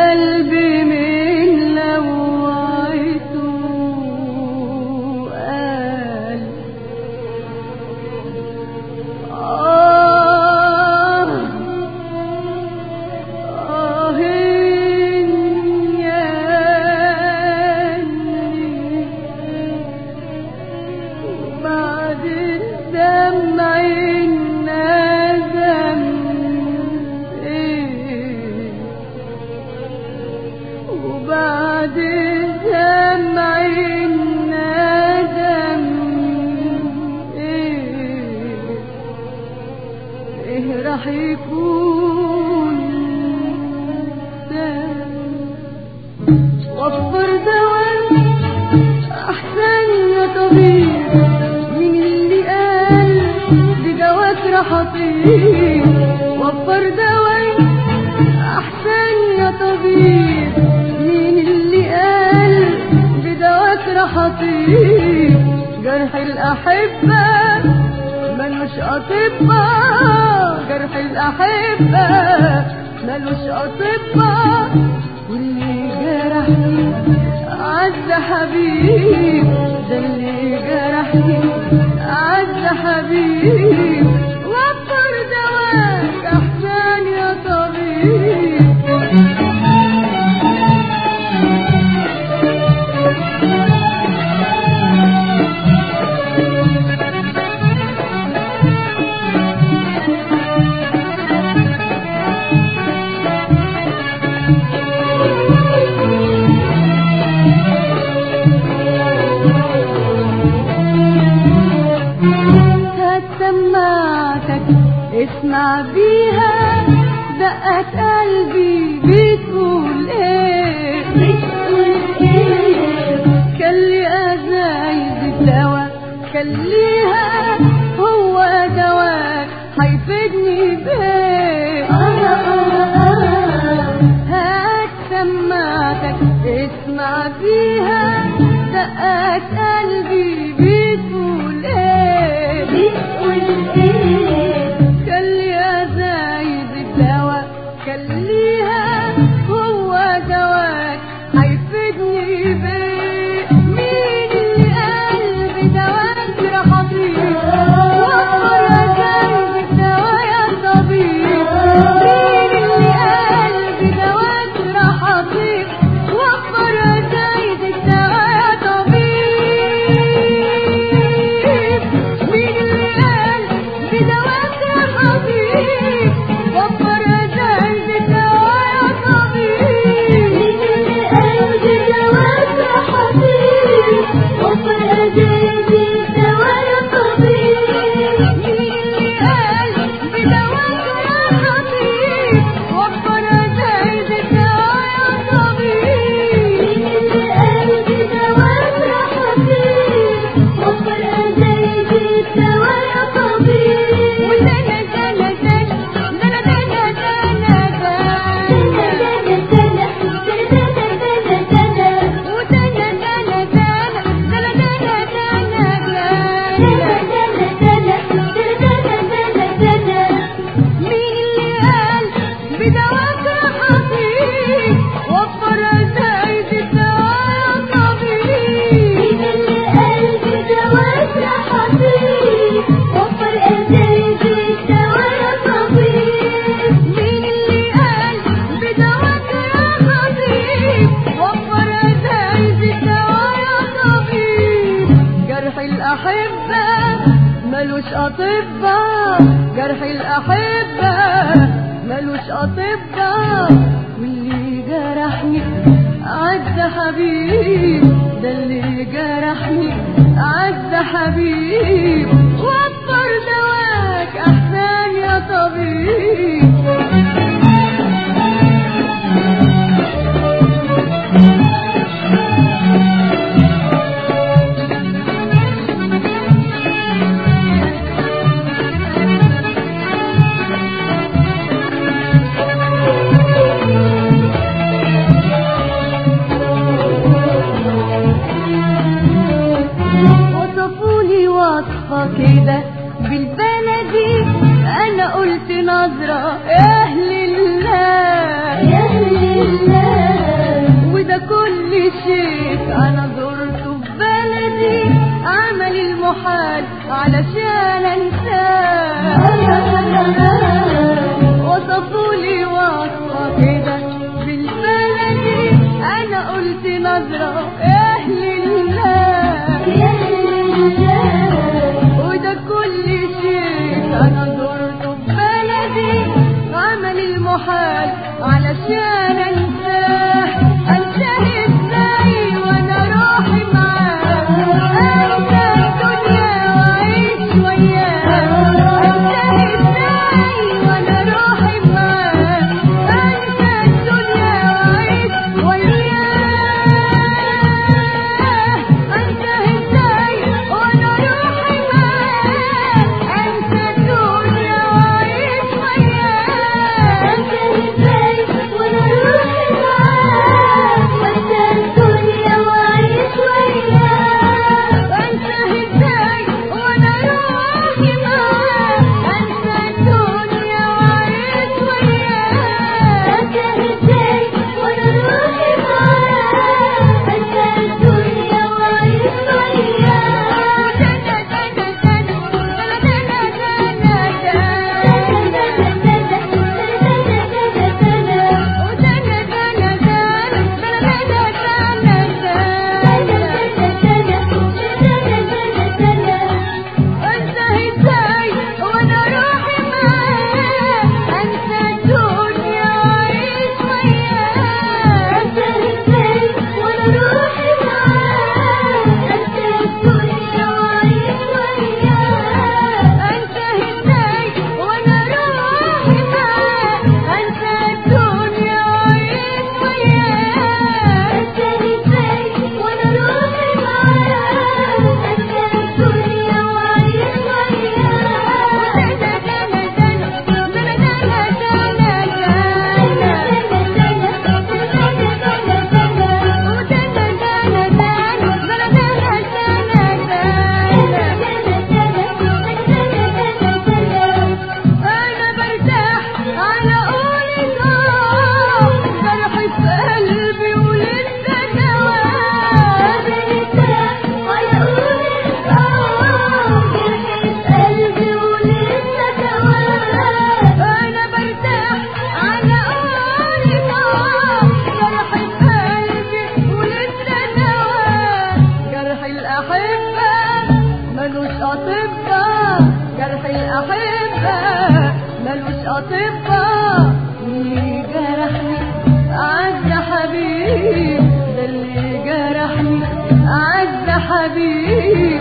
قلبي من لوعته قال آه آه ياني بعد الدمع الندم إيه وبعد الدمع الندم إيه إيه راح يكون دم وفر دواء أحسن يا طبيب من اللي قال بدواك راح أطيب وفر دواء أحسن يا طبيب من اللي قال بدواك راح أطيب جرح الأحبة ملوش أطباء جرح الأحبة ملوش أطباء واللي جرحني عز حبيب ده اللي جرحني عز حبيب وفر دواك أحسن يا طبيب هات سماعتك اسمع بيها دقة قلبي بتقول ايه كلي ازايد الدواء خليها هو دواء هيفيدني بيه هات سماعتك اسمع بيها دقات قلبي بتقول ايه خلي يا زايد الدواء خليها هو دواك هيفيدني بيه مين اللي قلبي دواك راح اطير وفر يا زايد الدواء يا طبيب مين اللي قلبي دواك راح اطير وفر يا زايد الدواء يا طبيب مين اللي قال بدواك راح اطير وفر يا زايد الدواء يا طبيب قال بدواك راح اطير وفر يا زايد الدواء يا طبيب ودنا دنا دنا دنا دنا دنا دنا ودنا دنا دنا دنا دنا دنا مين اللي قال بدواك راح اطير وفر زايد الدواء يا طبيب مين اللي قال بدواك راح اطير وفر زايد الدواء يا طبيب جرح الأحبة ملوش أطباء جرح الأحبة ملوش أطباء واللي جرحني عز حبيب ده اللي جرحني عز حبيب وفر دواك أحسن يا طبيب وصفولي وصفك علشان انساه وصفوا لي وصفة كده بالبلدي انا قلت نظرة اهل الله وده كل شيء انا زرته في بلدي عمل المحال علشان انساه انساه ازاي وانا روحي معاه انسى الدنيا واعيش وياه انساه ازاي وانا روحي معاه انسى الدنيا واعيش وياه انساه ازاي وانا روحي معاه انسى الدنيا واعيش وياه انساه ازاي وانا روحي معاه انسى الدنيا واعيش وياه انا برتاح على قولي اه جرحي في قلبي ولسه جواب انا برتاح على قولي اه جرحي في قلبي ولسه جواب جرح الاحبه ملوش اطباء جرح الاحبه ملوش اطباء اللي جرحني اعز حبيب ده اللي جرحني اعز حبيب